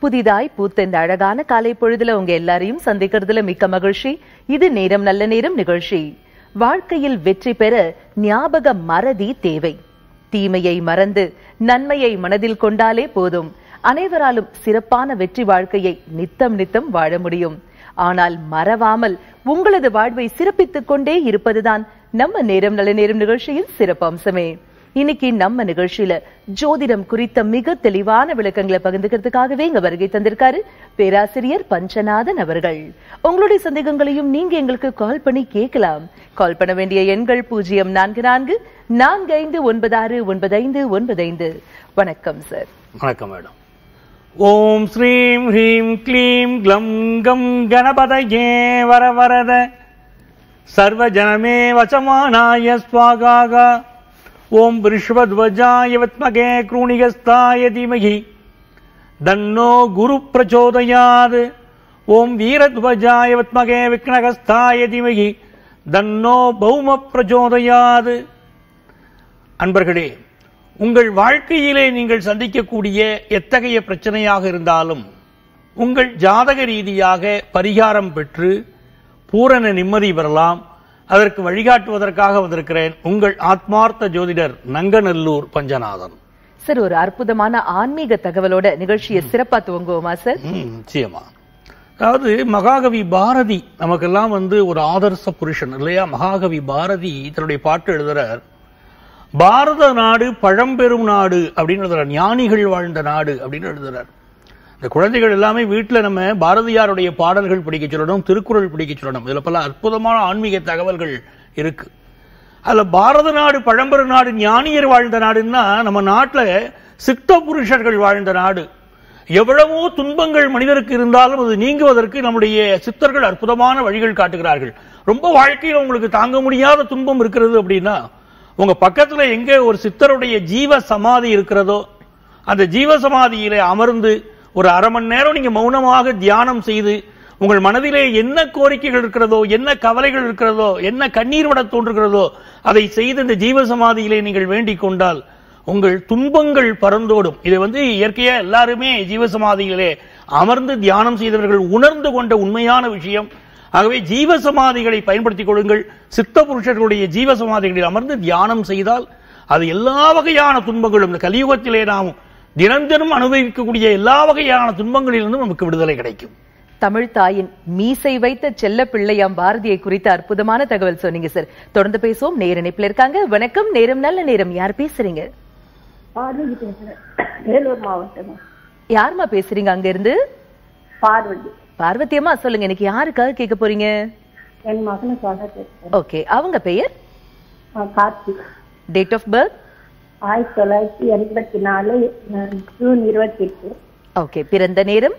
புதிதாய் பூத்த இந்த அழகான காலை பொழுதுல உங்க எல்லாரையும் சந்திக்கிறதுல மிக்க மகிழ்ச்சி இது நேரம் நல்ல நேரம் நிகழ்ச்சி வாழ்க்கையில் வெற்றி பெற ஞாபக மறதி தேவை தீமையை மறந்து நன்மையை மனதில் கொண்டாலே போதும் அனைவராலும் சிறப்பான வெற்றி வாழ்க்கையை நித்தம் நித்தம் வாழ முடியும் ஆனால் மறவாமல் உங்களது வாழ்வை சிறப்பித்துக் கொண்டே இருப்பதுதான் நம்ம நேரம் நல்ல நேரம் நிகழ்ச்சியின் சிறப்பு அம்சமே இன்னைக்கு நம்ம நிகழ்ச்சியில ஜோதிடம் குறித்த மிக தெளிவான விளக்கங்களை பகிர்ந்துக்கிறதுக்காகவே இங்க வருகை தந்திருக்காரு பேராசிரியர் பஞ்சநாதன் அவர்கள் உங்களுடைய சந்தேகங்களையும் நீங்க எங்களுக்கு கால் பண்ணி கேட்கலாம் கால் பண்ண வேண்டிய எண்கள் பூஜ்ஜியம் நான்கு நான்கு நான்கு ஐந்து ஒன்பது ஆறு ஒன்பது ஐந்து ஒன்பது ஐந்து வணக்கம் சார் வணக்கம் மேடம் ஓம் ஸ்ரீம் ஹ்ரீம் க்ளீம் க்ளம் கம் கணபதயே வர வரத சர்வஜனமே வசமானாய ஸ்வாகாக ஓம் விருஷ்வத்வஜாய வித்மகே க்ரூணிகஸ்தாய தீமகி தன்னோ குரு பிரச்சோதயாத் ஓம் வீரத்வஜாய வித்மகே விக்னகஸ்தாய தீமகி தன்னோ பௌம பிரச்சோதயாத் அன்பர்களே உங்கள் வாழ்க்கையிலே நீங்கள் சந்திக்கக்கூடிய எத்தகைய பிரச்சனையாக இருந்தாலும் உங்கள் ஜாதக ரீதியாக பரிகாரம் பெற்று பூரண நிம்மதி பெறலாம் அதற்கு வழிகாட்டுவதற்காக வந்திருக்கிறேன் உங்கள் ஆத்மார்த்த ஜோதிடர் நங்கநல்லூர் பஞ்சநாதன் சார் ஒரு அற்புதமான ஆன்மீக தகவலோட நிகழ்ச்சியை சிறப்பா துவங்குவோமா சார் ம், நிச்சயமா அதாவது மகாகவி பாரதி நமக்கெல்லாம் வந்து ஒரு ஆதர்ச புருஷன் இல்லையா மகாகவி பாரதி தன்னுடைய பாட்டு எழுதுறார் பாரத நாடு பழம்பெரும் நாடு அப்படின்னு எழுதுறார் ஞானிகள் வாழ்ந்த நாடு அப்படின்னு எழுதுறார் இந்த குழந்தைகள் எல்லாமே வீட்டில் நம்ம பாரதியாருடைய பாடல்கள் படிக்க சொல்லணும் திருக்குறள் படிக்க சொல்லணும் இதுல பல அற்புதமான ஆன்மீக தகவல்கள் இருக்கு அதுல பாரத நாடு பழம்பெரும் நாடு ஞானியர் வாழ்ந்த நாடுன்னா நம்ம நாட்டுல சித்த புருஷர்கள் வாழ்ந்த நாடு எவ்வளவோ துன்பங்கள் மனிதருக்கு இருந்தாலும் அது நீங்குவதற்கு நம்முடைய சித்தர்கள் அற்புதமான வழிகள் காட்டுகிறார்கள் ரொம்ப வாழ்க்கையில் உங்களுக்கு தாங்க முடியாத துன்பம் இருக்கிறது அப்படின்னா உங்க பக்கத்துல எங்க ஒரு சித்தருடைய ஜீவ சமாதி இருக்கிறதோ அந்த ஜீவ சமாதியிலே அமர்ந்து ஒரு அரை மணி நேரம் நீங்க மௌனமாக தியானம் செய்து உங்கள் மனதிலே என்ன கோரிக்கைகள் இருக்கிறதோ என்ன கவலைகள் இருக்கிறதோ என்ன கண்ணீர் விட தோன்றுகிறதோ அதை செய்து இந்த ஜீவ சமாதியிலே நீங்கள் வேண்டிக் கொண்டால் உங்கள் துன்பங்கள் பறந்தோடும் இதை வந்து இயற்கையா எல்லாருமே ஜீவ சமாதியிலே அமர்ந்து தியானம் செய்தவர்கள் உணர்ந்து கொண்ட உண்மையான விஷயம் ஆகவே ஜீவ சமாதிகளை பயன்படுத்திக் கொள்ளுங்கள் சித்த புருஷர்களுடைய ஜீவ சமாதிகளில் அமர்ந்து தியானம் செய்தால் அது எல்லா வகையான துன்பங்களும் இந்த கலியுகத்திலே நாம் தினம் தினம் அனுபவிக்கக்கூடிய எல்லா வகையான துன்பங்களிலிருந்தும் நமக்கு விடுதலை கிடைக்கும் தமிழ் தாயின் மீசை வைத்த செல்ல பிள்ளையாம் பாரதியை குறித்த அற்புதமான தகவல் சொன்னீங்க சார் தொடர்ந்து பேசுவோம் நேர இணைப்புல இருக்காங்க வணக்கம் நேரம் நல்ல நேரம் யார் பேசுறீங்க பார்வதி பேசுறேன் வேலூர் மாவட்டம் யாரும்மா பேசுறீங்க அங்க இருந்து பார்வதி பார்வதி அம்மா சொல்லுங்க இன்னைக்கு யாருக்காக கேட்க போறீங்க என் மகனுக்காக பேசுறேன் ஓகே அவங்க பெயர் ஆ, கார்த்திக் டேட் ஆஃப் பர்த் ஆயிரத்தி தொள்ளாயிரத்தி எண்பத்தி நாலு அஹ், ஜூன் இருபத்தி எட்டு ஓகே பிறந்த நேரம்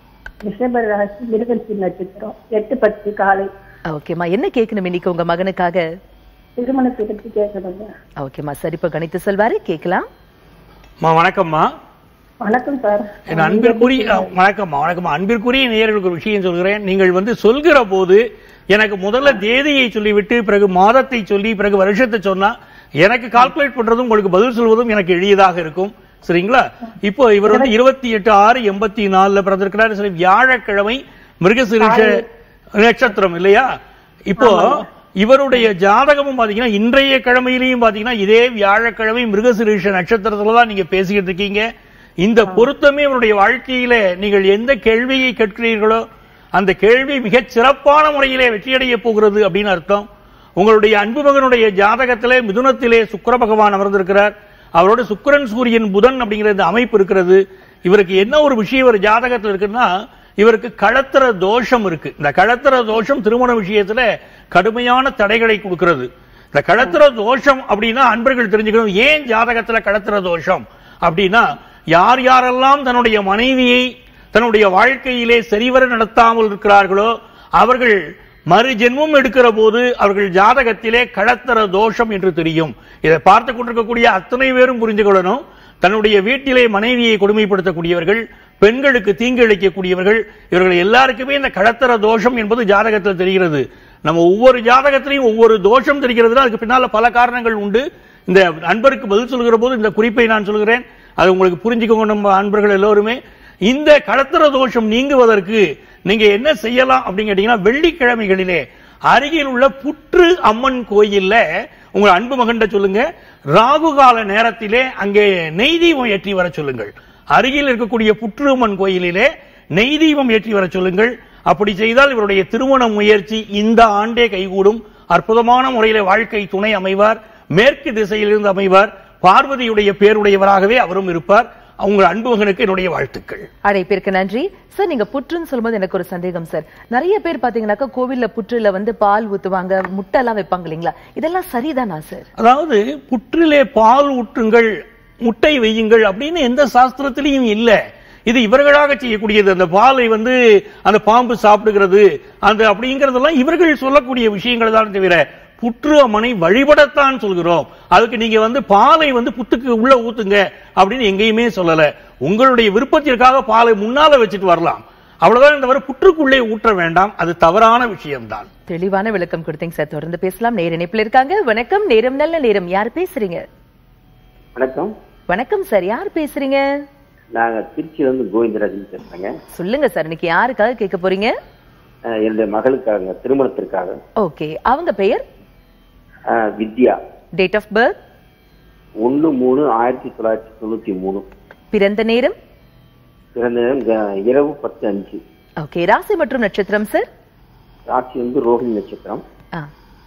ரிஷப ராசி மிருகசி நட்சத்திரம் எட்டு பத்து காலை ஓகேம்மா என்ன கேட்கணும் இன்னைக்கு உங்க மகனுக்காக திருமணத்தை பற்றி கேட்கணுங்க ஓகேம்மா சரி இப்ப கணித்து சொல்வாரு கேட்கலாம் அம்மா வணக்கம்மா வணக்கம் சார் என் அன்பிற்குரிய அஹ், வணக்கம்மா வணக்கம்மா அன்பிற்குரிய நேயர்களுக்கு ஒரு விஷயம் சொல்கிறேன் நீங்கள் வந்து சொல்கிற போது எனக்கு முதல்ல தேதியை சொல்லிவிட்டு பிறகு மாதத்தை சொல்லி பிறகு வருஷத்தை சொன்னா எனக்கு கால்குலேட் பண்றதும் உங்களுக்கு பதில் சொல்வதும் எனக்கு எளியதாக இருக்கும் சரிங்களா இப்போ இவர் வந்து இருபத்தி எட்டு ஆறு எண்பத்தி நாலுல பிறந்திருக்கிறார் சரி வியாழக்கிழமை மிருகசிரிஷ நட்சத்திரம் இல்லையா இப்போ இவருடைய ஜாதகமும் பாத்தீங்கன்னா இன்றைய கிழமையிலையும் பாத்தீங்கன்னா இதே வியாழக்கிழமை மிருகசிரீஷ நட்சத்திரத்துல தான் நீங்க பேசிக்கிட்டு இருக்கீங்க இந்த பொருத்தமே இவருடைய வாழ்க்கையில நீங்கள் எந்த கேள்வியை கேட்கிறீர்களோ அந்த கேள்வி மிகச் சிறப்பான முறையிலே வெற்றியடைய போகிறது அப்படின்னு அர்த்தம் உங்களுடைய அன்பு மகனுடைய ஜாதகத்திலே மிதுனத்திலே சுக்கிர பகவான் அமர்ந்திருக்கிறார் அவரோட சுக்கிரன் சூரியன் புதன் அப்படிங்கிற இந்த அமைப்பு இருக்கிறது இவருக்கு என்ன ஒரு விஷயம் ஒரு ஜாதகத்தில் இருக்குன்னா இவருக்கு களத்திர தோஷம் இருக்கு இந்த களத்திர தோஷம் திருமண விஷயத்துல கடுமையான தடைகளை கொடுக்கிறது இந்த களத்திர தோஷம் அப்படின்னா அன்பர்கள் தெரிஞ்சுக்கணும் ஏன் ஜாதகத்துல களத்திர தோஷம் அப்படின்னா யார் யாரெல்லாம் தன்னுடைய மனைவியை தன்னுடைய வாழ்க்கையிலே சரிவர நடத்தாமல் இருக்கிறார்களோ அவர்கள் மறு ஜென்மம் எடுக்கிற போது அவர்கள் ஜாதகத்திலே களத்திர தோஷம் என்று தெரியும் இதை பார்த்து கொண்டிருக்கக்கூடிய அத்தனை பேரும் புரிந்து கொள்ளணும் தன்னுடைய வீட்டிலே மனைவியை கொடுமைப்படுத்தக்கூடியவர்கள் பெண்களுக்கு தீங்கு இழைக்கக்கூடியவர்கள் இவர்கள் எல்லாருக்குமே இந்த களத்திர தோஷம் என்பது ஜாதகத்தில் தெரிகிறது நம்ம ஒவ்வொரு ஜாதகத்திலையும் ஒவ்வொரு தோஷம் தெரிகிறதுனா அதுக்கு பின்னால பல காரணங்கள் உண்டு இந்த அன்பருக்கு பதில் சொல்கிற போது இந்த குறிப்பை நான் சொல்கிறேன் அது உங்களுக்கு புரிஞ்சுக்கோங்க நம்ம அன்பர்கள் எல்லோருமே இந்த கடத்திர தோஷம் நீங்குவதற்கு நீங்க என்ன செய்யலாம் அப்படின்னு கேட்டீங்கன்னா வெள்ளிக்கிழமைகளிலே அருகில் உள்ள புற்று அம்மன் கோயில்ல உங்க அன்பு மகன்கிட்ட சொல்லுங்க ராகு கால நேரத்திலே அங்கே நெய் தீபம் ஏற்றி வர சொல்லுங்கள் அருகில் இருக்கக்கூடிய புற்று அம்மன் கோயிலிலே நெய் தீபம் ஏற்றி வர சொல்லுங்கள் அப்படி செய்தால் இவருடைய திருமண முயற்சி இந்த ஆண்டே கைகூடும் அற்புதமான முறையில வாழ்க்கை துணை அமைவார் மேற்கு திசையிலிருந்து அமைவார் பார்வதியுடைய பேருடையவராகவே அவரும் இருப்பார் உங்கள் அன்பு மகனுக்கு என்னுடைய வாழ்த்துக்கள் அழைப்பிற்கு நன்றி சார் நீங்க புற்றுன்னு சொல்லும்போது எனக்கு ஒரு சந்தேகம் சார் நிறைய பேர் பாத்தீங்கன்னாக்கா கோவில்ல புற்றுல வந்து பால் ஊத்துவாங்க முட்டை எல்லாம் வைப்பாங்க இல்லைங்களா இதெல்லாம் சரிதானா சார் அதாவது புற்றிலே பால் ஊற்றுங்கள் முட்டை வையுங்கள் அப்படின்னு எந்த சாஸ்திரத்திலையும் இல்ல இது இவர்களாக செய்யக்கூடியது அந்த பாலை வந்து அந்த பாம்பு சாப்பிடுகிறது அந்த அப்படிங்கறதெல்லாம் இவர்கள் சொல்லக்கூடிய விஷயங்கள் தான் தவிர புற்று அம்மனை வழிபடத்தான் சொல்கிறோம் அதுக்கு நீங்க வந்து பாலை வந்து புத்துக்கு உள்ள ஊத்துங்க அப்படின்னு எங்கேயுமே சொல்லல உங்களுடைய விருப்பத்திற்காக பாலை முன்னால வச்சுட்டு வரலாம் அவ்வளவுதான் தவிர புற்றுக்குள்ளே ஊற்ற வேண்டாம் அது தவறான விஷயம்தான் தெளிவான விளக்கம் கொடுத்தீங்க சார் தொடர்ந்து பேசலாம் நேர இணைப்புல இருக்காங்க வணக்கம் நேரம் நல்ல நேரம் யார் பேசுறீங்க வணக்கம் வணக்கம் சார் யார் பேசுறீங்க நாங்க திருச்சியில இருந்து கோவிந்தராஜன் பேசுறேங்க சொல்லுங்க சார் இன்னைக்கு யாருக்காக கேட்க போறீங்க அஹ் என்னுடைய மகளுக்காக திருமணத்திற்காக ஓகே அவங்க பெயர் அஹ் வித்யா டேட் ஆஃப் பர்த் ஒண்ணு மூணு ஆயிரத்தி தொள்ளாயிரத்தி தொண்ணூத்தி மூணு பிறந்த நேரம் பிறந்த நேரம் க- இரவு பத்து அஞ்சு ஓகே ராசி மற்றும் நட்சத்திரம் சார் ராசி வந்து ரோஹிணி நட்சத்திரம் ஆ.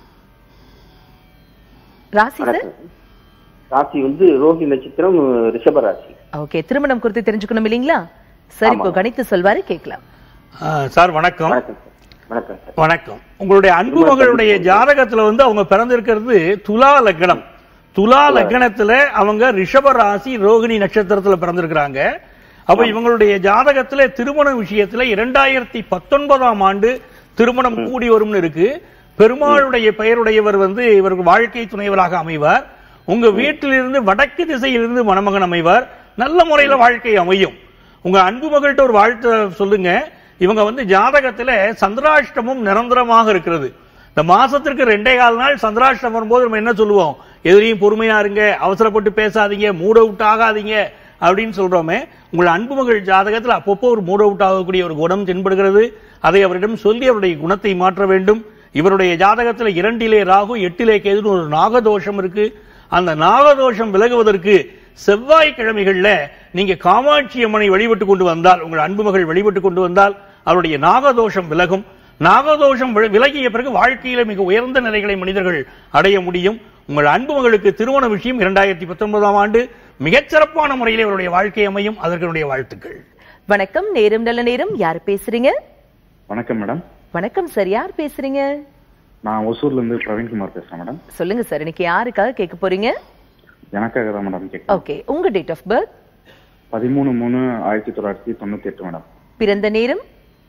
ராசி சார் வணக்கம் ராசி வந்து ரோஹிணி நட்சத்திரம் ரிஷப ராசி ஓகே திருமணம் குறித்து தெரிஞ்சுக்கணும் இல்லீங்களா சரி இப்போ ஆமா. கணித்து சொல்வாரு கேட்கலாம் ஆ, சார் வணக்கம் வணக்கம் சார் வணக்கம் சார் வணக்கம் உங்களுடைய அன்பு மகளுடைய ஜாதகத்துல வந்து அவங்க பிறந்திருக்கிறது துலா லக்னம் துலா லக்னத்துல அவங்க ரிஷப ராசி ரோகிணி நட்சத்திரத்துல பிறந்திருக்கிறாங்க அப்ப இவங்களுடைய ஜாதகத்துல திருமண விஷயத்துல இரண்டாயிரத்தி பத்தொன்பதாம் ஆண்டு திருமணம் கூடி வரும்னு இருக்கு பெருமாளுடைய பெயருடையவர் வந்து இவருக்கு வாழ்க்கை துணைவராக அமைவார் உங்க வீட்டிலிருந்து வடக்கு திசையிலிருந்து மணமகன் அமைவார் நல்ல முறையில வாழ்க்கை அமையும் உங்க அன்பு மகள்கிட்ட ஒரு வாழ்த்து சொல்லுங்க இவங்க வந்து ஜாதகத்துல சந்திராஷ்டமம் நிரந்தரமாக இருக்கிறது இந்த மாசத்திற்கு ரெண்டே கால் நாள் சந்திராஷ்டமம் வரும்போது நம்ம என்ன சொல்லுவோம் எதிரையும் பொறுமையா இருங்க அவசரப்பட்டு பேசாதீங்க மூட் அவுட் ஆகாதீங்க அப்படின்னு சொல்றோமே உங்கள் அன்பு மகள் ஜாதகத்தில் அப்பப்போ ஒரு மூட் அவுட் ஆகக்கூடிய ஒரு குணம் தென்படுகிறது அதை அவரிடம் சொல்லி அவருடைய குணத்தை மாற்ற வேண்டும் இவருடைய ஜாதகத்தில் இரண்டிலே ராகு எட்டிலே கேதுன்னு ஒரு நாகதோஷம் இருக்கு அந்த நாகதோஷம் விலகுவதற்கு செவ்வாய்க்கிழமைகள்ல நீங்க காமாட்சி அம்மனை வழிபட்டு கொண்டு வந்தால் உங்கள் அன்பு மகள் வழிபட்டு கொண்டு வந்தால் அவருடைய நாகதோஷம் விலகும் நாகதோஷம் வி- விலகிய பிறகு வாழ்க்கையில மிக உயர்ந்த நிலைகளை மனிதர்கள் அடைய முடியும் உங்கள் அன்பு மகளுக்கு திருமண விஷயம் இரண்டாயிரத்தி பத்தொன்பதாம் ஆண்டு மிகச்சிறப்பான முறையில் இவருடைய வாழ்க்கை அமையும் அதற்கு என்னுடைய வாழ்த்துக்கள் வணக்கம் நேரம் நல்ல நேரம் யார் பேசுறீங்க வணக்கம் மேடம் வணக்கம் சார் யார் பேசுறீங்க நான் ஒசூர்ல இருந்து பிரவீன்குமார் பேசுறேன் மேடம் சொல்லுங்க சார் இன்னைக்கு யாருக்காக கேட்க போறீங்க எனக்காக தான் மேடம் கேட்குறேன் ஓகே உங்க டேட் ஆஃப் பர்த் பதிமூணு மூணு ஆயிரத்தி தொள்ளாயிரத்தி தொண்ணூத்தி எட்டு மேடம் பிறந்த நேரம்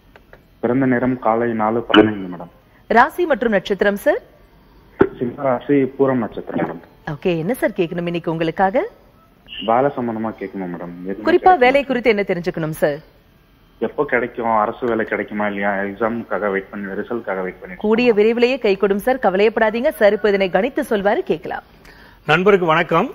பிறந்த நேரம் காலை நாலு பதினைந்து மேடம் ராசி மற்றும் நட்சத்திரம் சார் சிம்மராசி பூரம் நட்சத்திரம் மேடம் ஓகே என்ன சார் கேட்கணும் இன்னைக்கு உங்களுக்காக வேலை சம்பந்தமா கேட்கணும் மேடம் எதுவுமே குறிப்பா கிடைக்குமா? வேலை குறித்து என்ன தெரிஞ்சுக்கணும் சார் எப்போ கிடைக்கும் அரசு வேலை கிடைக்குமா இல்லையா எக்ஸாமுக்காக வெயிட் பண்ணி ரிசல்ட்காக வெயிட் பண்ணி கூடிய விரைவிலேயே கை கொடும் சார் கவலையப்படாதீங்க சார் இப்போ இதனை கணித்து சொல்வாரு கேட்கலாம் நண்பருக்கு வணக்கம்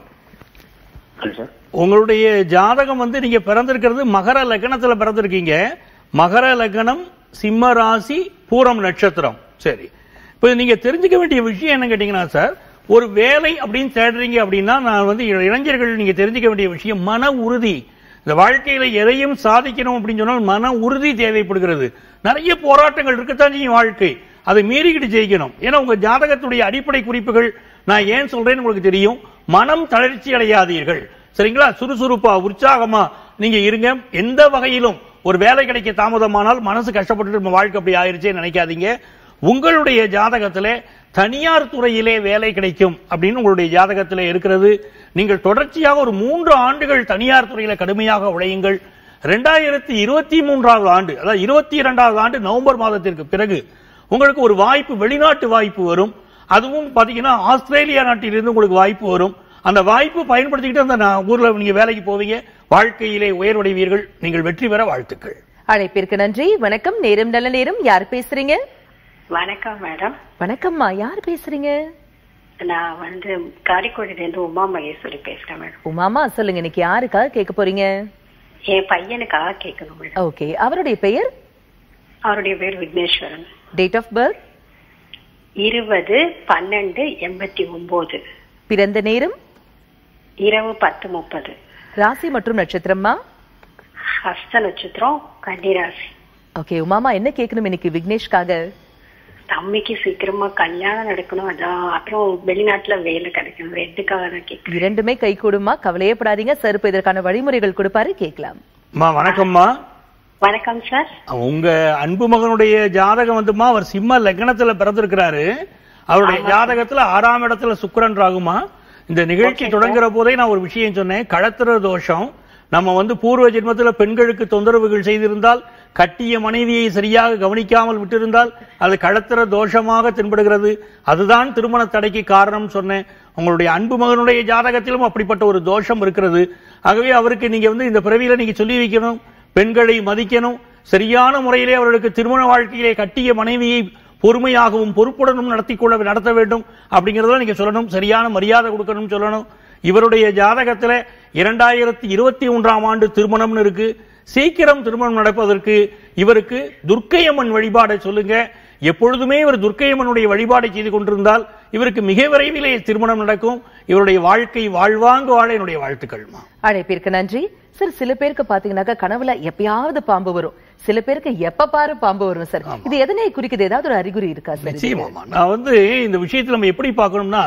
சார் உங்களுடைய ஜாதகம் வந்து நீங்க பிறந்திருக்கிறது மகர லக்னத்துல பிறந்திருக்கீங்க மகர லக்னம் சிம்ம ராசி பூரம் நட்சத்திரம் சரி இப்போ நீங்க தெரிஞ்சுக்க வேண்டிய விஷயம் என்ன கேட்டீங்கன்னா சார் ஒரு வேலை அப்படின்னு தேடுறீங்க அப்படின்னா நான் வந்து இளைஞர்கள் நீங்க தெரிஞ்சுக்க வேண்டிய விஷயம் மன உறுதி இந்த வாழ்க்கையில எதையும் சாதிக்கணும் அப்படின்னு சொன்னால் மன உறுதி தேவைப்படுகிறது நிறைய போராட்டங்கள் இருக்கத்தான் செய்யும் வாழ்க்கை அதை மீறிக்கிட்டு ஜெயிக்கணும் ஏன்னா உங்க ஜாதகத்துடைய அடிப்படை குறிப்புகள் நான் ஏன் சொல்றேன்னு உங்களுக்கு தெரியும் மனம் தளர்ச்சி அடையாதீர்கள் சரிங்களா சுறுசுறுப்பா உற்சாகமா நீங்க இருங்க எந்த வகையிலும் ஒரு வேலை கிடைக்க தாமதமானால் மனசு கஷ்டப்பட்டு நம்ம வாழ்க்கை அப்படி ஆயிருச்சே நினைக்காதீங்க உங்களுடைய ஜாதகத்திலே தனியார் துறையிலே வேலை கிடைக்கும் அப்படின்னு உங்களுடைய ஜாதகத்திலே இருக்கிறது நீங்கள் தொடர்ச்சியாக ஒரு மூன்று ஆண்டுகள் தனியார் துறையில கடுமையாக உழையுங்கள் ரெண்டாயிரத்தி இருபத்தி மூன்றாவது ஆண்டு அதாவது இருபத்தி இரண்டாவது ஆண்டு நவம்பர் மாதத்திற்கு பிறகு உங்களுக்கு ஒரு வாய்ப்பு வெளிநாட்டு வாய்ப்பு வரும் அதுவும் பாத்தீங்கன்னா ஆஸ்திரேலியா நாட்டிலிருந்து உங்களுக்கு வாய்ப்பு வரும் அந்த வாய்ப்பு பயன்படுத்திக்கிட்டு அந்த நா- ஊர்ல நீங்க வேலைக்கு போவீங்க வாழ்க்கையிலே உயர்வடைவீர்கள் நீங்கள் வெற்றி பெற வாழ்த்துக்கள் அழைப்பிற்கு நன்றி வணக்கம் நேரம் நல்ல நேரம் யார் பேசுறீங்க வணக்கம் மேடம் வணக்கம்மா யார் பேசுறீங்க நான் வந்து காரைக்குடியில இருந்து உமா மகேஸ்வரி பேசுறேன் மேடம் உமாமா சொல்லுங்க இன்னைக்கு யாருக்காக கேட்க போறீங்க என் பையனுக்காக கேட்கணும் மேடம் ஓகே அவருடைய பெயர் அவருடைய பேர் விக்னேஸ்வரன் டேட் ஆஃப் பர்த் இருபது பன்னெண்டு எண்பத்தி ஒன்பது பிறந்த நேரம் இரவு பத்து முப்பது ராசி மற்றும் நட்சத்திரமா ஹஸ்த நட்சத்திரம் கன்னிராசி ஓகே உமாமா என்ன கேட்கணும் இன்னைக்கு விக்னேஷ்காக தம்பிக்கு சீக்கிரமா கல்யாணம் நடக்கணும் அதான் அப்புறம் வெளிநாட்டுல வேலை கிடைக்கணும் ரெண்டுக்காக தான் கேட்கிறேன் இரண்டுமே கை கூடுமா கவலையே படாதீங்க சார் இப்ப இதற்கான வழிமுறைகள் கொடுப்பாரு கேட்கலாம் அம்மா வணக்கம்மா வணக்கம் சார் உங்க அன்பு மகனுடைய ஜாதகம் வந்துமா அவர் சிம்ம லக்னத்துல பிறந்திருக்கிறாரு அவருடைய ஜாதகத்துல ஆறாம் இடத்துல சுக்கிரன் ராகுமா இந்த நிகழ்ச்சி தொடங்குற போதே நான் ஒரு விஷயம் சொன்னேன் களத்திர தோஷம் நம்ம வந்து பூர்வ ஜென்மத்துல பெண்களுக்கு தொந்தரவுகள் செய்திருந்தால் கட்டிய மனைவியை சரியாக கவனிக்காமல் விட்டிருந்தால் அது களத்திர தோஷமாக தென்படுகிறது அதுதான் திருமண தடைக்கு காரணம் சொன்னேன் உங்களுடைய அன்பு மகனுடைய ஜாதகத்திலும் அப்படிப்பட்ட ஒரு தோஷம் இருக்கிறது ஆகவே அவருக்கு நீங்க வந்து இந்த பிறவியில நீங்க சொல்லி வைக்கணும் பெண்களை மதிக்கணும் சரியான முறையிலே அவர்களுக்கு திருமண வாழ்க்கையிலே கட்டிய மனைவியை பொறுமையாகவும் பொறுப்புடனும் நடத்தி கொள்ள நடத்த வேண்டும் அப்படிங்கறத நீங்க சொல்லணும் சரியான மரியாதை கொடுக்கணும் சொல்லணும் இவருடைய ஜாதகத்துல இரண்டாயிரத்தி இருபத்தி ஒன்றாம் ஆண்டு திருமணம்னு இருக்கு சீக்கிரம் திருமணம் நடப்பதற்கு இவருக்கு துர்க்கையம்மன் வழிபாடை சொல்லுங்க எப்பொழுதுமே இவர் துர்க்கையம்மனுடைய வழிபாடை செய்து கொண்டிருந்தால் இவருக்கு மிக விரைவிலே திருமணம் நடக்கும் இவருடைய வாழ்க்கை வாழ்வாங்க வாழ என்னுடைய வாழ்த்துக்கள்மா அழைப்பிற்கு நன்றி சார் சில பேருக்கு பாத்தீங்கன்னாக்கா கனவுல எப்பயாவது பாம்பு வரும் சில பேருக்கு எப்ப பாரு பாம்பு வரும் சார் இது எதனை குறிக்குது ஏதாவது ஒரு அறிகுறி இருக்கா சார் இதுக்கு? நிச்சயமாமா நான் வந்து இந்த விஷயத்துல நம்ம எப்படி பார்க்கணும்னா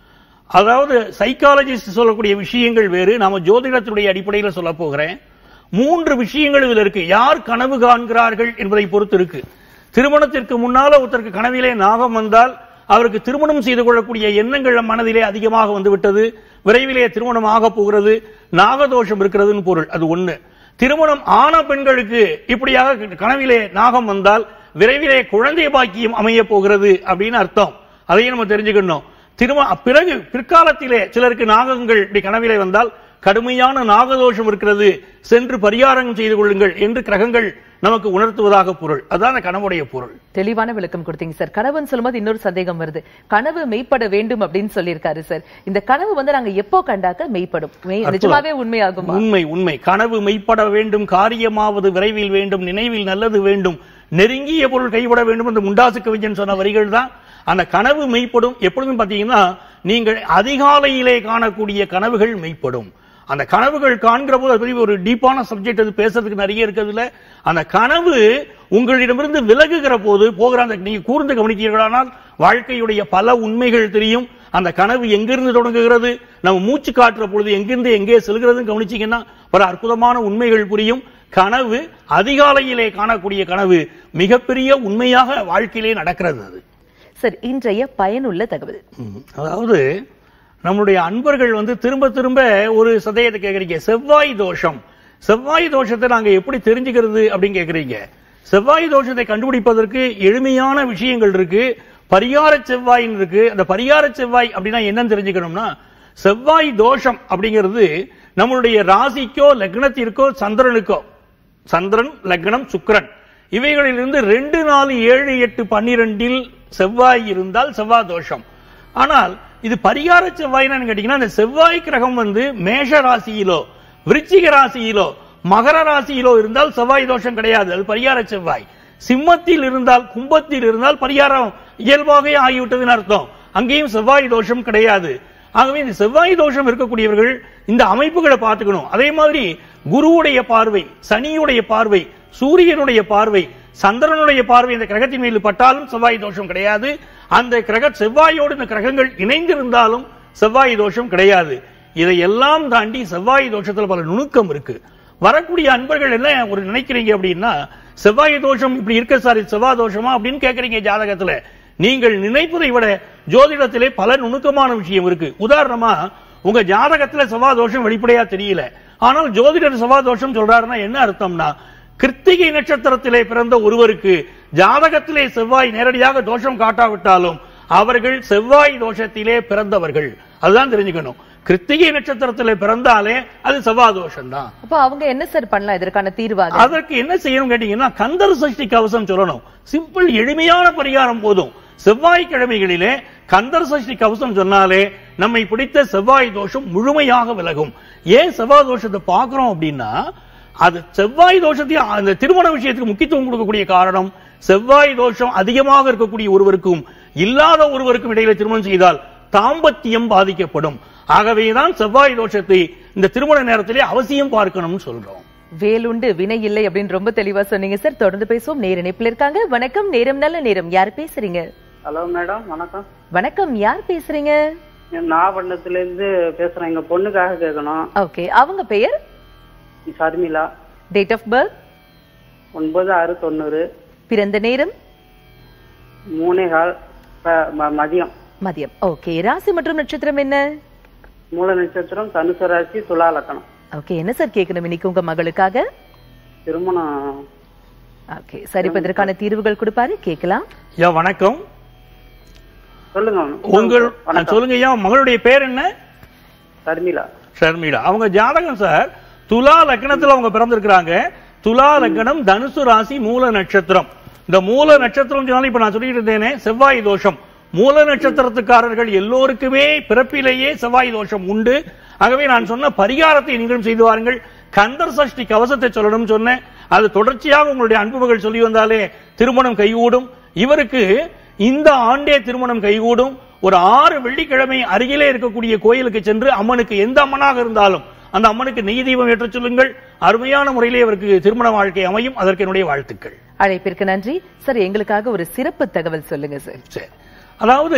அதாவது சைக்காலஜிஸ்ட் சொல்லக்கூடிய விஷயங்கள் வேறு நாம ஜோதிடத்துடைய அடிப்படையில சொல்ல போகிறேன் மூன்று விஷயங்கள் இதுல இருக்கு யார் கனவு காண்கிறார்கள் என்பதை பொறுத்து இருக்கு திருமணத்திற்கு முன்னால ஒருத்தருக்கு கனவிலே நாகம் வந்தால் அவருக்கு திருமணம் செய்து கொள்ளக்கூடிய எண்ணங்கள் நம் மனதிலே அதிகமாக வந்து விட்டது விரைவிலே திருமணம் ஆக போகிறது நாகதோஷம் இருக்கிறதுன்னு பொருள் அது ஒண்ணு திருமணம் ஆன பெண்களுக்கு இப்படியாக கனவிலே நாகம் வந்தால் விரைவிலே குழந்தை பாக்கியம் அமைய போகிறது அப்படின்னு அர்த்தம் அதையும் நம்ம தெரிஞ்சுக்கணும் திரும பிறகு பிற்காலத்திலே சிலருக்கு நாகங்கள் இப்படி கனவிலே வந்தால் கடுமையான நாகதோஷம் இருக்கிறது சென்று பரிகாரம் செய்து கொள்ளுங்கள் என்று கிரகங்கள் நமக்கு உணர்த்துவதாக பொருள் அதான் அந்த கனவுடைய பொருள் தெளிவான விளக்கம் கொடுத்தீங்க சார் கனவுன்னு சொல்லும்போது இன்னொரு சந்தேகம் வருது கனவு மெய்ப்பட வேண்டும் அப்படின்னு சொல்லியிருக்காரு சார் இந்த கனவு வந்து நாங்க எப்போ கண்டாக்க மெய்ப்படும் மெய் நிஜமாவே உண்மையாகுமா உண்மை உண்மை கனவு மெய்ப்பட வேண்டும் காரியமாவது விரைவில் வேண்டும் நினைவில் நல்லது வேண்டும் நெருங்கிய பொருள் கைவிட வேண்டும் என்று முண்டாசு கவிஞன் சொன்ன வரிகள் தான் அந்த கனவு மெய்ப்படும் எப்பொழுதும் பாத்தீங்கன்னா நீங்கள் அதிகாலையிலே காணக்கூடிய கனவுகள் மெய்ப்படும் அந்த கனவுகள் காண்கிற போது அது பெரிய ஒரு டீப்பான சப்ஜெக்ட் அது பேசுறதுக்கு நிறைய இருக்கிறதுல அந்த கனவு உங்களிடமிருந்து விலகுகிற போது போகிற அந்த நீங்க கூர்ந்து கவனிக்கிறீர்களானால் வாழ்க்கையுடைய பல உண்மைகள் தெரியும் அந்த கனவு எங்கிருந்து தொடங்குகிறது நம்ம மூச்சு காட்டுற பொழுது எங்கிருந்து எங்கே செல்கிறதுன்னு கவனிச்சீங்கன்னா பல அற்புதமான உண்மைகள் புரியும் கனவு அதிகாலையிலே காணக்கூடிய கனவு மிகப்பெரிய உண்மையாக வாழ்க்கையிலே நடக்கிறது அது சார் இன்றைய பயனுள்ள தகவல் ம். அதாவது நம்முடைய அன்பர்கள் வந்து திரும்ப திரும்ப ஒரு சதயத்தை கேக்குறீங்க செவ்வாய் தோஷம் செவ்வாய் தோஷத்தை நாங்க எப்படி தெரிஞ்சுக்கிறது அப்படின்னு கேக்குறீங்க செவ்வாய் தோஷத்தை கண்டுபிடிப்பதற்கு எளிமையான விஷயங்கள் இருக்கு பரிகார செவ்வாயின்னு இருக்கு அந்த பரிகார செவ்வாய் அப்படின்னா என்னன்னு தெரிஞ்சுக்கணும்னா செவ்வாய் தோஷம் அப்படிங்கிறது நம்மளுடைய ராசிக்கோ லக்னத்திற்கோ சந்திரனுக்கோ சந்திரன் லக்னம் சுக்கிரன் இவைகளிலிருந்து ரெண்டு நாலு ஏழு எட்டு பன்னிரெண்டில் செவ்வாய் இருந்தால் செவ்வாய் தோஷம் ஆனால் இது பரிகார செவ்வாய்னு கேட்டீங்கன்னா அந்த செவ்வாய் கிரகம் வந்து மேஷ ராசியிலோ விருச்சிக ராசியிலோ மகர ராசியிலோ இருந்தால் செவ்வாய் தோஷம் கிடையாது அது பரிகார செவ்வாய் சிம்மத்தில் இருந்தால் கும்பத்தில் இருந்தால் பரிகாரம் இயல்பாகவே ஆகிவிட்டதுன்னு அர்த்தம் அங்கேயும் செவ்வாய் தோஷம் கிடையாது ஆகவே இந்த செவ்வாய் தோஷம் இருக்கக்கூடியவர்கள் இந்த அமைப்புகளை பார்த்துக்கணும் அதே மாதிரி குருவுடைய பார்வை சனியுடைய பார்வை சூரியனுடைய பார்வை சந்திரனுடைய பார்வை இந்த கிரகத்தின் மீது பட்டாலும் செவ்வாய் தோஷம் கிடையாது அந்த கிரக செவ்வாயோடு இந்த கிரகங்கள் இணைந்திருந்தாலும் செவ்வாய் தோஷம் கிடையாது இதையெல்லாம் தாண்டி செவ்வாய் தோஷத்துல பல நுணுக்கம் இருக்கு வரக்கூடிய அன்பர்கள் என்ன ஒரு நினைக்கிறீங்க அப்படின்னா செவ்வாய் தோஷம் இப்படி இருக்க சார் இது செவ்வாய் தோஷமா அப்படின்னு கேக்குறீங்க ஜாதகத்துல நீங்கள் நினைப்பதை விட ஜோதிடத்திலே பல நுணுக்கமான விஷயம் இருக்கு உதாரணமா உங்க ஜாதகத்துல செவ்வாய் தோஷம் வெளிப்படையா தெரியல ஆனால் ஜோதிடர் செவ்வாய் தோஷம் சொல்றாருன்னா என்ன அர்த்தம்னா கிருத்திகை நட்சத்திரத்திலே பிறந்த ஒருவருக்கு ஜாதகத்திலே செவ்வாய் நேரடியாக தோஷம் காட்டாவிட்டாலும் அவர்கள் செவ்வாய் தோஷத்திலே பிறந்தவர்கள் அதுதான் தெரிஞ்சுக்கணும் கிருத்திகை நட்சத்திரத்திலே பிறந்தாலே அது செவ்வாய் தோஷம் தான் அப்ப அவங்க என்ன சார் பண்ணலாம் இதற்கான தீர்வாக அதற்கு என்ன செய்யணும் கேட்டீங்கன்னா கந்தர் சஷ்டி கவசம் சொல்லணும் சிம்பிள் எளிமையான பரிகாரம் போதும் செவ்வாய்க்கிழமைகளிலே கந்தர் சஷ்டி கவசம் சொன்னாலே நம்மை பிடித்த செவ்வாய் தோஷம் முழுமையாக விலகும் ஏன் செவ்வாய் தோஷத்தை பார்க்கிறோம் அப்படின்னா அது செவ்வாய் தோஷத்தையும் அந்த திருமண விஷயத்துக்கு முக்கியத்துவம் கொடுக்கக்கூடிய காரணம் செவ்வாய் தோஷம் அதிகமாக இருக்கக்கூடிய ஒருவருக்கும் இல்லாத ஒருவருக்கும் இடையில திருமணம் செய்தால் தாம்பத்தியம் பாதிக்கப்படும் ஆகவேதான் செவ்வாய் தோஷத்தை இந்த திருமண நேரத்திலே அவசியம் பார்க்கணும்னு சொல்றோம் வேலுண்டு வினை இல்லை அப்படின்னு ரொம்ப தெளிவா சொன்னீங்க சார் தொடர்ந்து பேசுவோம் நேர இணைப்புல இருக்காங்க வணக்கம் நேரம் நல்ல நேரம் யார் பேசுறீங்க ஹலோ மேடம் வணக்கம் வணக்கம் யார் பேசுறீங்க நாகப்பட்டினத்துல இருந்து பேசுறேன் எங்க பொண்ணுக்காக கேட்கணும் ஓகே அவங்க பெயர் சர்மிளா டேட் ஆஃப் பர்த் ஒன்பது ஆறு தொண்ணூறு பிறந்த நேரம் மூணே கால் ப- ம- மதியம் மதியம் ஓகே ராசி மற்றும் நட்சத்திரம் என்ன மூல நட்சத்திரம் தனுசு ராசி துலா லக்கணம் ஓகே என்ன சார் கேட்கணும் இன்னைக்கு உங்க மகளுக்காக திருமணம் ஓகே சரி இப்ப இதற்கான தீர்வுகள் கொடுப்பாரு கேட்கலாம் ஐயா வணக்கம் சொல்லுங்க உங்கள் வணக்கம் சொல்லுங்க ஐயா மகளுடைய பேர் என்ன சர்மிளா ஷர்மிளா அவங்க ஜாதகம் சார் துலா லக்னத்துல அவங்க பிறந்திருக்கிறாங்க துலா லக்னம் தனுசு ராசி மூல நட்சத்திரம் இந்த மூல நட்சத்திரம் சொன்னாலும் இப்ப நான் சொல்லிட்டு இருந்தேனே செவ்வாய் தோஷம் மூல நட்சத்திரத்துக்காரர்கள் எல்லோருக்குமே பிறப்பிலேயே செவ்வாய் தோஷம் உண்டு ஆகவே நான் சொன்ன பரிகாரத்தை நீங்களும் செய்து வாருங்கள் கந்தர் சஷ்டி கவசத்தை சொல்லணும்னு சொன்னேன் அது தொடர்ச்சியாக உங்களுடைய அன்புகள் சொல்லி வந்தாலே திருமணம் கைகூடும் இவருக்கு இந்த ஆண்டே திருமணம் கைகூடும் ஒரு ஆறு வெள்ளிக்கிழமை அருகிலே இருக்கக்கூடிய கோயிலுக்கு சென்று அம்மனுக்கு எந்த அம்மனாக இருந்தாலும் அந்த அம்மனுக்கு நெய் தீபம் ஏற்றச் சொல்லுங்கள் அருமையான முறையிலே அவருக்கு திருமண வாழ்க்கை அமையும் அதற்கு என்னுடைய வாழ்த்துக்கள் அழைப்பிற்கு நன்றி சார் எங்களுக்காக ஒரு சிறப்பு தகவல் சொல்லுங்க சார் சரி அதாவது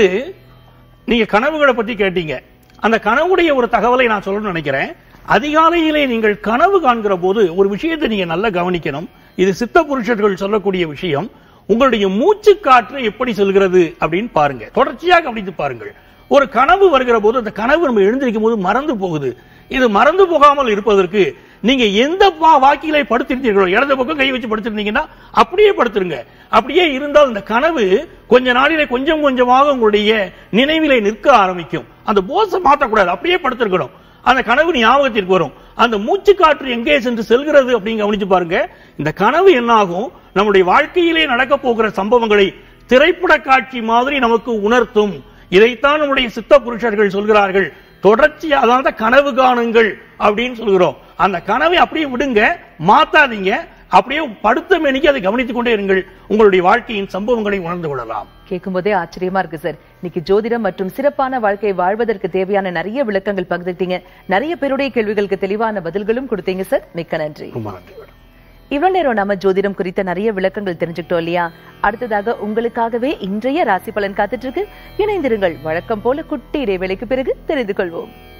நீங்க கனவுகளை பத்தி கேட்டீங்க அந்த கனவுடைய ஒரு தகவலை நான் சொல்லணும்னு நினைக்கிறேன் அதிகாலையிலே நீங்கள் கனவு காண்கிற போது ஒரு விஷயத்தை நீங்க நல்லா கவனிக்கணும் இது சித்த புருஷர்கள் சொல்லக்கூடிய விஷயம் உங்களுடைய மூச்சு காற்று எப்படி செல்கிறது அப்படின்னு பாருங்க தொடர்ச்சியாக கவனித்து பாருங்கள் ஒரு கனவு வருகிற போது அந்த கனவு நம்ம எழுந்திருக்கும் போது மறந்து போகுது இது மறந்து போகாமல் இருப்பதற்கு நீங்க எந்த பா- வாக்கிலே படுத்திருந்தீர்களோ இடது பக்கம் கை வச்சு படுத்திருந்தீங்கன்னா அப்படியே படுத்துருங்க அப்படியே இருந்தால் இந்த கனவு கொஞ்ச நாளிலே கொஞ்சம் கொஞ்சமாக உங்களுடைய நினைவிலே நிற்க ஆரம்பிக்கும் அந்த போஸை மாற்றக்கூடாது அப்படியே படுத்திருக்கணும் அந்த கனவு ஞாபகத்திற்கு வரும் அந்த மூச்சு காற்று எங்கே சென்று செல்கிறது அப்படின்னு கவனிச்சு பாருங்க இந்த கனவு என்ன ஆகும் நம்முடைய வாழ்க்கையிலே நடக்க போகிற சம்பவங்களை திரைப்பட காட்சி மாதிரி நமக்கு உணர்த்தும் இதைத்தான் நம்முடைய சித்த புருஷர்கள் சொல்கிறார்கள் தொடர்ச்சியா அதாவது கனவு காணுங்கள் அப்படின்னு சொல்கிறோம் அந்த கனவை அப்படியே விடுங்க மாத்தாதீங்க அப்படியே படுத்த மேனிக்கு அதை கவனித்துக் கொண்டே இருங்கள் உங்களுடைய வாழ்க்கையின் சம்பவங்களை உணர்ந்து கொள்ளலாம் கேட்கும் போதே ஆச்சரியமா இருக்கு சார் இன்னைக்கு ஜோதிடம் மற்றும் சிறப்பான வாழ்க்கை வாழ்வதற்கு தேவையான நிறைய விளக்கங்கள் பகிர்ந்துட்டீங்க நிறைய பேருடைய கேள்விகளுக்கு தெளிவான பதில்களும் கொடுத்தீங்க சார் மிக்க நன்றி ரொம்ப நன்றி மேடம் இவ்வளவு நேரம் நம்ம ஜோதிடம் குறித்த நிறைய விளக்கங்கள் தெரிஞ்சுக்கிட்டோம் இல்லையா அடுத்ததாக உங்களுக்காகவே இன்றைய ராசி பலன் காத்துட்டு இருக்கு இணைந்திருங்கள் வழக்கம் போல குட்டி இடைவேளைக்கு பிறகு தெரிந்து கொள்வோம்